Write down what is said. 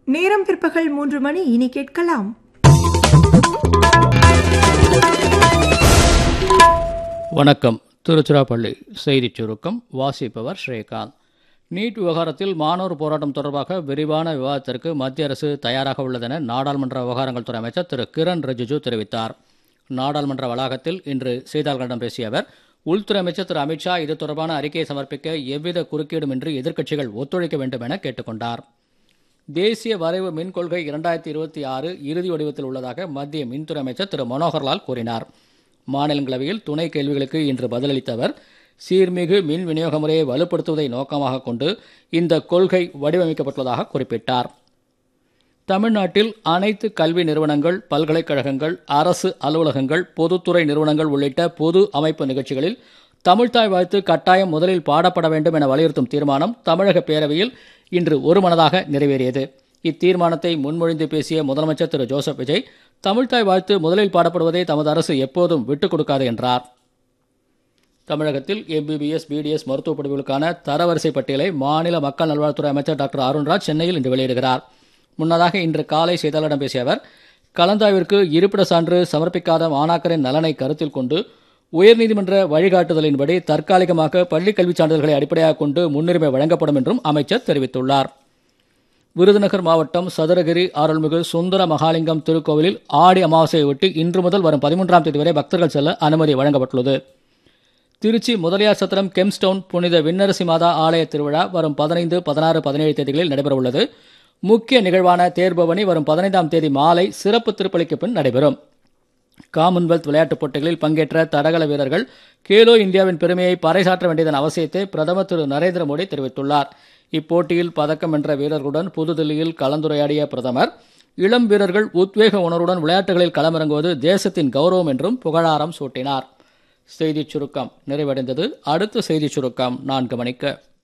நேரம் பிற்பகல் மூன்று மணி இனி கேட்கலாம் வணக்கம் திருச்சிராப்பள்ளி செய்திச் சுருக்கம் வாசிப்பவர் ஸ்ரீகாந்த் நீட் விவகாரத்தில் மாணவர் போராட்டம் தொடர்பாக விரிவான விவாதத்திற்கு மத்திய அரசு தயாராக உள்ளதென நாடாளுமன்ற விவகாரங்கள் துறை அமைச்சர் திரு கிரண் ரிஜிஜு தெரிவித்தார் நாடாளுமன்ற வளாகத்தில் இன்று செய்தியாளர்களிடம் பேசிய அவர் உள்துறை அமைச்சர் திரு அமித்ஷா இது தொடர்பான அறிக்கையை சமர்ப்பிக்க எவ்வித குறுக்கீடுமின்றி எதிர்க்கட்சிகள் ஒத்துழைக்க வேண்டும் என கேட்டுக்கொண்டார் தேசிய வரைவு மின் கொள்கை இரண்டாயிரத்தி இருபத்தி ஆறு இறுதி வடிவத்தில் உள்ளதாக மத்திய மின்துறை அமைச்சர் திரு மனோகர்லால் கூறினார் மாநிலங்களவையில் துணை கேள்விகளுக்கு இன்று பதிலளித்த அவர் சீர்மிகு மின் விநியோக முறையை வலுப்படுத்துவதை நோக்கமாக கொண்டு இந்த கொள்கை வடிவமைக்கப்பட்டுள்ளதாக குறிப்பிட்டார் தமிழ்நாட்டில் அனைத்து கல்வி நிறுவனங்கள் பல்கலைக்கழகங்கள் அரசு அலுவலகங்கள் பொதுத்துறை நிறுவனங்கள் உள்ளிட்ட பொது அமைப்பு நிகழ்ச்சிகளில் தமிழ்தாய் வாழ்த்து கட்டாயம் முதலில் பாடப்பட வேண்டும் என வலியுறுத்தும் தீர்மானம் தமிழக பேரவையில் இன்று ஒருமனதாக நிறைவேறியது இத்தீர்மானத்தை முன்மொழிந்து பேசிய முதலமைச்சர் திரு ஜோசப் விஜய் தமிழ்தாய் வாழ்த்து முதலில் பாடப்படுவதை தமது அரசு எப்போதும் விட்டுக் கொடுக்காது என்றார் தமிழகத்தில் எம்பிபிஎஸ் பிடிஎஸ் மருத்துவ படிப்புகளுக்கான தரவரிசை பட்டியலை மாநில மக்கள் நல்வாழ்வுத்துறை அமைச்சர் டாக்டர் அருண்ராஜ் சென்னையில் இன்று வெளியிடுகிறார் முன்னதாக இன்று காலை செய்தியாளரிடம் பேசிய அவர் கலந்தாய்விற்கு இருப்பிட சான்று சமர்ப்பிக்காத மாணாக்கரின் நலனை கருத்தில் கொண்டு உயர்நீதிமன்ற வழிகாட்டுதலின்படி தற்காலிகமாக பள்ளிக் கல்விச் சான்றிதழ்களை அடிப்படையாக கொண்டு முன்னுரிமை வழங்கப்படும் என்றும் அமைச்சர் தெரிவித்துள்ளார் விருதுநகர் மாவட்டம் சதுரகிரி அருள்மிகு சுந்தர மகாலிங்கம் திருக்கோவிலில் ஆடி அமாவாசையை ஒட்டி இன்று முதல் வரும் பதிமூன்றாம் தேதி வரை பக்தர்கள் செல்ல அனுமதி வழங்கப்பட்டுள்ளது திருச்சி முதலியார் சத்திரம் கெம்ஸ்டவுன் புனித விண்ணரசி மாதா ஆலய திருவிழா வரும் பதினைந்து பதினாறு பதினேழு தேதிகளில் நடைபெறவுள்ளது முக்கிய நிகழ்வான தேர்பவனி வரும் பதினைந்தாம் தேதி மாலை சிறப்பு திருப்பலிக்கு பின் நடைபெறும் காமன்வெல்த் விளையாட்டுப் போட்டிகளில் பங்கேற்ற தடகள வீரர்கள் கேலோ இந்தியாவின் பெருமையை பறைசாற்ற வேண்டியதன் அவசியத்தை பிரதமர் திரு நரேந்திர மோடி தெரிவித்துள்ளார் இப்போட்டியில் பதக்கம் வென்ற வீரர்களுடன் புதுதில்லியில் கலந்துரையாடிய பிரதமர் இளம் வீரர்கள் உத்வேக உணர்வுடன் விளையாட்டுகளில் களமிறங்குவது தேசத்தின் கௌரவம் என்றும் புகழாரம் சூட்டினார் செய்திச் சுருக்கம் நிறைவடைந்தது அடுத்த செய்திச் சுருக்கம் நான்கு மணிக்கு